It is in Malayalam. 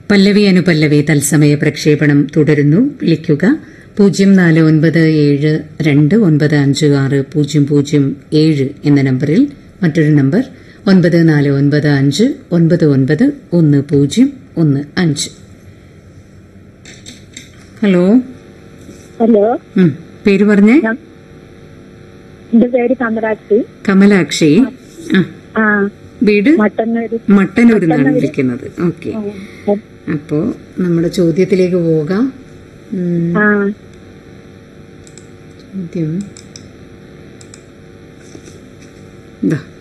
പല്ലവി അനുപല്ലവി തത്സമയ പ്രക്ഷേപണം തുടരുന്നു വിളിക്കുക പൂജ്യം നാല് ഒൻപത് ഏഴ് രണ്ട് ഒൻപത് അഞ്ച് ആറ് പൂജ്യം പൂജ്യം ഏഴ് എന്ന നമ്പറിൽ മറ്റൊരു നമ്പർ ഒൻപത് നാല് ഒൻപത് അഞ്ച് ഒൻപത് ഒൻപത് ഒന്ന് പൂജ്യം ഒന്ന് അഞ്ച് ഹലോ ഹലോ ഉം, പേര് പറഞ്ഞേ ഞാൻ- എന്റെ പേര് കമലാക്ഷി കമലാക്ഷി ആ ആ വീട് മട്ടന്നൂര് മട്ടന്നൂരിൽ നിന്നാണ് വിളിക്കുന്നത് ഓക്കെ അപ്പോ നമ്മുടെ ചോദ്യത്തിലേക്ക് പോകാം ഉം, ആ ചോദ്യം ഇതാ